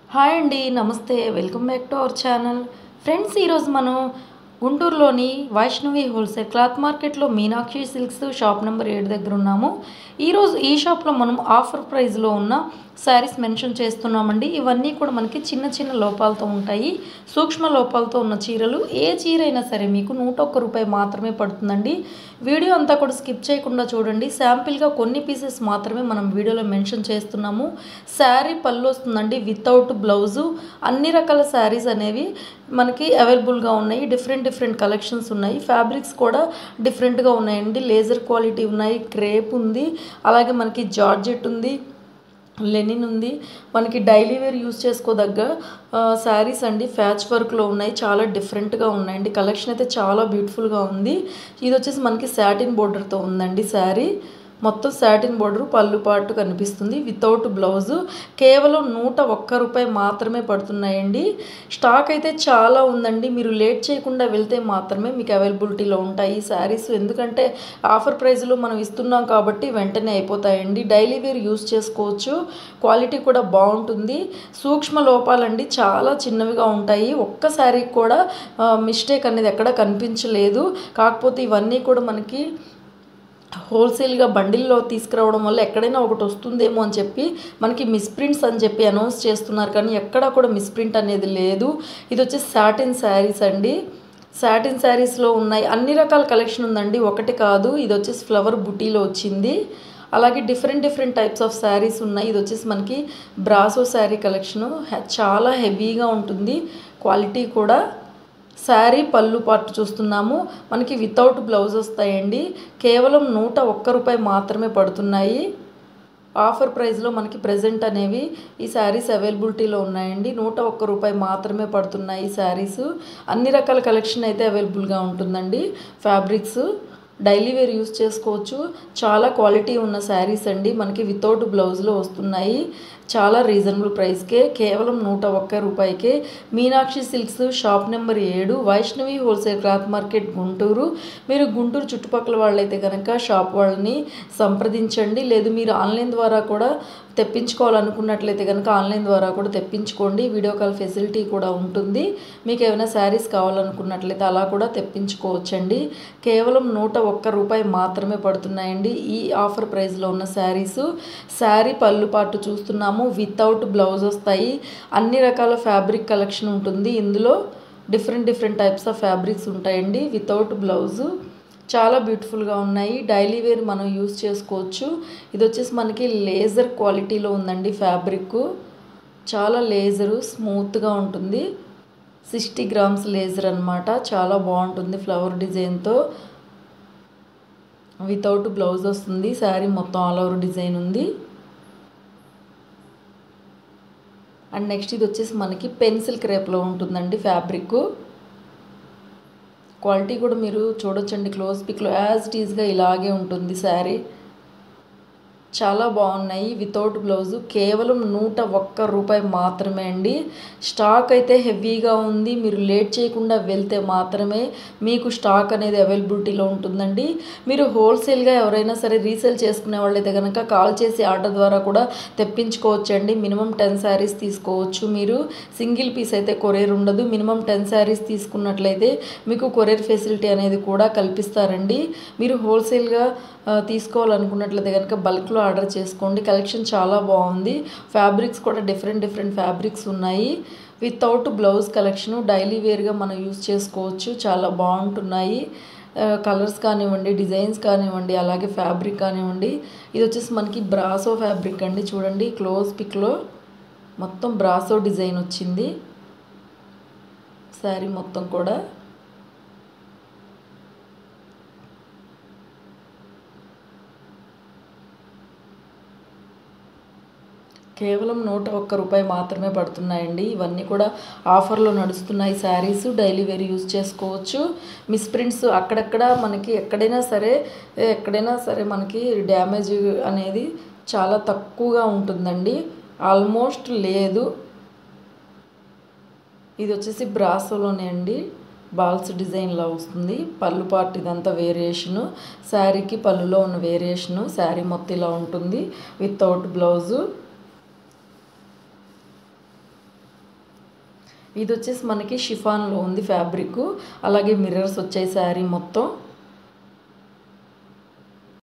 hi అండి నమస్తే welcome back to our channel friends ఈరోజు మనం గుంటూరులోని వైష్ణవి హోల్సేల్ క్లాత్ మార్కెట్లో మీనాక్షి సిల్క్స్ షాప్ నెంబర్ ఏడు దగ్గర ఉన్నాము ఈరోజు ఈ షాప్లో మనం ఆఫర్ ప్రైస్లో ఉన్న శారీస్ మెన్షన్ చేస్తున్నామండి ఇవన్నీ కూడా మనకి చిన్న చిన్న లోపాలతో ఉంటాయి సూక్ష్మ లోపాలతో ఉన్న చీరలు ఏ చీర అయినా సరే మీకు నూట ఒక్క రూపాయి మాత్రమే పడుతుందండి వీడియో అంతా కూడా స్కిప్ చేయకుండా చూడండి శాంపిల్గా కొన్ని పీసెస్ మాత్రమే మనం వీడియోలో మెన్షన్ చేస్తున్నాము శారీ పళ్ళు వస్తుందండి వితౌట్ బ్లౌజు అన్ని రకాల శారీస్ అనేవి మనకి అవైలబుల్గా ఉన్నాయి డిఫరెంట్ డిఫరెంట్ కలెక్షన్స్ ఉన్నాయి ఫ్యాబ్రిక్స్ కూడా డిఫరెంట్గా ఉన్నాయండి లేజర్ క్వాలిటీ ఉన్నాయి క్రేప్ ఉంది అలాగే మనకి జార్జెట్ ఉంది లెనిన్ ఉంది మనకి డైలీ వేర్ యూస్ చేసుకోదగ్గ శారీస్ అండి ఫ్యాచ్ వర్క్లో ఉన్నాయి చాలా డిఫరెంట్గా ఉన్నాయండి కలెక్షన్ అయితే చాలా బ్యూటిఫుల్గా ఉంది ఇది వచ్చేసి మనకి శాటిన్ బోర్డర్తో ఉందండి శారీ మొత్తం శాటిన్ బోర్డర్ పళ్ళు పాటు కనిపిస్తుంది వితౌట్ బ్లౌజు కేవలం నూట ఒక్క రూపాయి మాత్రమే పడుతున్నాయండి స్టాక్ అయితే చాలా ఉందండి మీరు లేట్ చేయకుండా వెళ్తే మాత్రమే మీకు అవైలబిలిటీలో ఉంటాయి ఈ శారీస్ ఎందుకంటే ఆఫర్ ప్రైస్లో మనం ఇస్తున్నాం కాబట్టి వెంటనే అయిపోతాయండి డైలీ వేర్ యూస్ చేసుకోవచ్చు క్వాలిటీ కూడా బాగుంటుంది సూక్ష్మ లోపాలండి చాలా చిన్నవిగా ఉంటాయి ఒక్క శారీకి కూడా మిస్టేక్ అనేది ఎక్కడ కనిపించలేదు కాకపోతే ఇవన్నీ కూడా మనకి హోల్సేల్గా బండిల్లో తీసుకురావడం వల్ల ఎక్కడైనా ఒకటి వస్తుందేమో అని చెప్పి మనకి మిస్ప్రింట్స్ అని చెప్పి అనౌన్స్ చేస్తున్నారు కానీ ఎక్కడా కూడా మిస్ప్రింట్ అనేది లేదు ఇది వచ్చి సాటిన్ శారీస్ అండి సాటిన్ శారీస్లో ఉన్నాయి అన్ని రకాల కలెక్షన్ ఉందండి ఒకటి కాదు ఇది వచ్చేసి ఫ్లవర్ బుటీలో వచ్చింది అలాగే different different types of saris ఉన్నాయి ఇది వచ్చేసి మనకి బ్రాసో శారీ కలెక్షను చాలా హెవీగా ఉంటుంది క్వాలిటీ కూడా శారీ పళ్ళు పాటు చూస్తున్నాము మనకి వితౌట్ బ్లౌజ్ వస్తాయండి కేవలం నూట ఒక్క రూపాయి మాత్రమే పడుతున్నాయి ఆఫర్ ప్రైస్లో మనకి ప్రజెంట్ అనేవి ఈ శారీస్ అవైలబిలిటీలో ఉన్నాయండి నూట ఒక్క రూపాయి మాత్రమే పడుతున్నాయి ఈ శారీస్ అన్ని రకాల కలెక్షన్ అయితే అవైలబుల్గా ఉంటుందండి ఫ్యాబ్రిక్స్ డైలీ వేర్ యూస్ చేసుకోవచ్చు చాలా క్వాలిటీ ఉన్న శారీస్ అండి మనకి వితౌట్ బ్లౌజ్లో వస్తున్నాయి చాలా రీజనబుల్ ప్రైస్కే కేవలం నూట ఒక్క రూపాయికే మీనాక్షి సిల్క్స్ షాప్ నెంబర్ ఏడు Vaishnavi wholesale cloth market Guntur మీరు గుంటూరు చుట్టుపక్కల వాళ్ళైతే కనుక షాప్ వాళ్ళని సంప్రదించండి లేదు మీరు ఆన్లైన్ ద్వారా కూడా తెప్పించుకోవాలనుకున్నట్లయితే కనుక ఆన్లైన్ ద్వారా కూడా తెప్పించుకోండి వీడియో కాల్ ఫెసిలిటీ కూడా ఉంటుంది మీకు ఏమైనా శారీస్ కావాలనుకున్నట్లయితే అలా కూడా తెప్పించుకోవచ్చండి కేవలం నూట ఒక్క రూపాయి మాత్రమే పడుతున్నాయండి ఈ ఆఫర్ ప్రైస్లో ఉన్న శారీస్ శారీ పళ్ళు పాటు చూస్తున్నాము వితౌట్ బ్లౌజ్ వస్తాయి అన్ని రకాల ఫ్యాబ్రిక్ కలెక్షన్ ఉంటుంది ఇందులో different different types of fabrics ఉంటాయండి వితౌట్ బ్లౌజు చాలా బ్యూటిఫుల్గా ఉన్నాయి డైలీ వేర్ మనం యూస్ చేసుకోవచ్చు ఇది వచ్చేసి మనకి లేజర్ క్వాలిటీలో ఉందండి ఫ్యాబ్రిక్ చాలా లేజరు స్మూత్గా ఉంటుంది సిక్స్టీ గ్రామ్స్ లేజర్ అనమాట చాలా బాగుంటుంది ఫ్లవర్ డిజైన్తో వితౌట్ బ్లౌజ్ వస్తుంది శారీ మొత్తం ఆల్ ఓవర్ డిజైన్ ఉంది అండ్ నెక్స్ట్ ఇది వచ్చేసి మనకి పెన్సిల్ క్రేప్లో ఉంటుందండి ఫ్యాబ్రిక్ క్వాలిటీ కూడా మీరు చూడొచ్చండి క్లోజ్ పిక్లో యాజ్ ఇట్ ఈజ్గా ఇలాగే ఉంటుంది శారీ చాలా బాగున్నాయి వితౌట్ బ్లౌజు కేవలం నూట ఒక్క రూపాయి మాత్రమే అండి స్టాక్ అయితే హెవీగా ఉంది మీరు లేట్ చేయకుండా వెళ్తే మాత్రమే మీకు స్టాక్ అనేది అవైలబిలిటీలో ఉంటుందండి మీరు హోల్సేల్గా ఎవరైనా సరే రీసేల్ చేసుకునే వాళ్ళైతే కనుక కాల్ చేసి ఆర్డర్ ద్వారా కూడా తెప్పించుకోవచ్చండి మినిమం టెన్ శారీస్ తీసుకోవచ్చు మీరు సింగిల్ పీస్ అయితే కొరియర్ ఉండదు మినిమం టెన్ శారీస్ తీసుకున్నట్లయితే మీకు కొరియర్ ఫెసిలిటీ అనేది కూడా కల్పిస్తారండి మీరు హోల్సేల్గా తీసుకోవాలనుకున్నట్లయితే కనుక బల్క్లో ఆర్డర్ చేసుకోండి కలెక్షన్ చాలా బాగుంది ఫ్యాబ్రిక్స్ కూడా డిఫరెంట్ డిఫరెంట్ ఫ్యాబ్రిక్స్ ఉన్నాయి వితౌట్ బ్లౌజ్ కలెక్షన్ డైలీ వేర్గా మనం యూస్ చేసుకోవచ్చు చాలా బాగుంటున్నాయి కలర్స్ కానివ్వండి డిజైన్స్ కానివ్వండి అలాగే ఫ్యాబ్రిక్ కానివ్వండి ఇది వచ్చేసి మనకి బ్రాసో ఫ్యాబ్రిక్ అండి చూడండి క్లోజ్ పిక్లో మొత్తం బ్రాసో డిజైన్ వచ్చింది శారీ మొత్తం కూడా కేవలం నూట ఒక్క రూపాయి మాత్రమే పడుతున్నాయండి ఇవన్నీ కూడా ఆఫర్లో నడుస్తున్నాయి శారీస్ డైలీ వేర్ యూజ్ చేసుకోవచ్చు మిస్ప్రింట్స్ అక్కడక్కడ మనకి ఎక్కడైనా సరే ఎక్కడైనా సరే మనకి డ్యామేజ్ అనేది చాలా తక్కువగా ఉంటుందండి ఆల్మోస్ట్ లేదు ఇది వచ్చేసి బ్రాసోలోనే అండి బాల్స్ డిజైన్లా వస్తుంది పళ్ళు పార్ట్ ఇదంతా వేరియేషను శారీకి పళ్ళులో ఉన్న వేరియేషను శారీ మొత్తం ఇలా ఉంటుంది వితౌట్ బ్లౌజు ఇది వచ్చేసి మనకి షిఫాన్లో ఉంది ఫ్యాబ్రిక్ అలాగే మిర్రర్స్ వచ్చాయి శారీ మొత్తం